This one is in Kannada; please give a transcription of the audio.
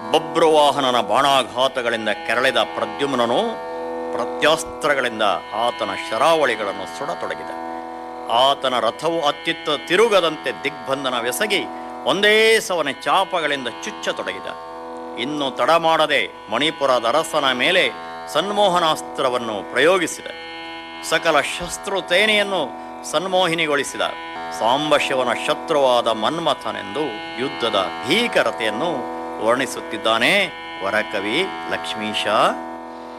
ಬಬ್ರುವಾಹನನ ಬಾಣಾಘಾತಗಳಿಂದ ಕೆರಳಿದ ಪ್ರದ್ಯುಮ್ನನು ಪ್ರತ್ಯಾಸ್ತ್ರಗಳಿಂದ ಆತನ ಶರಾವಳಿಗಳನ್ನು ಸುಡತೊಡಗಿದ ಆತನ ರಥವು ಅತ್ತಿತ್ತ ತಿರುಗದಂತೆ ದಿಗ್ಬಂಧನವೆಸಗಿ ಒಂದೇ ಸವನೆ ಚಾಪಗಳಿಂದ ಚುಚ್ಚತೊಡಗಿದ ಇನ್ನು ತಡ ಮಾಡದೆ ಮಣಿಪುರದ ಅರಸನ ಮೇಲೆ ಸನ್ಮೋಹನಾಸ್ತ್ರವನ್ನು ಪ್ರಯೋಗಿಸಿದ ಸಕಲ ಶಸ್ತ್ರುತೇನೆಯನ್ನು ಸನ್ಮೋಹಿನಿಗೊಳಿಸಿದ ಸಾಂಬಶಿವನ ಶತ್ರುವಾದ ಮನ್ಮಥನೆಂದು ಯುದ್ಧದ ಭೀಕರತೆಯನ್ನು ವರ್ಣಿಸುತ್ತಿದ್ದಾನೆ ವರಕವಿ ಲಕ್ಷ್ಮೀಶ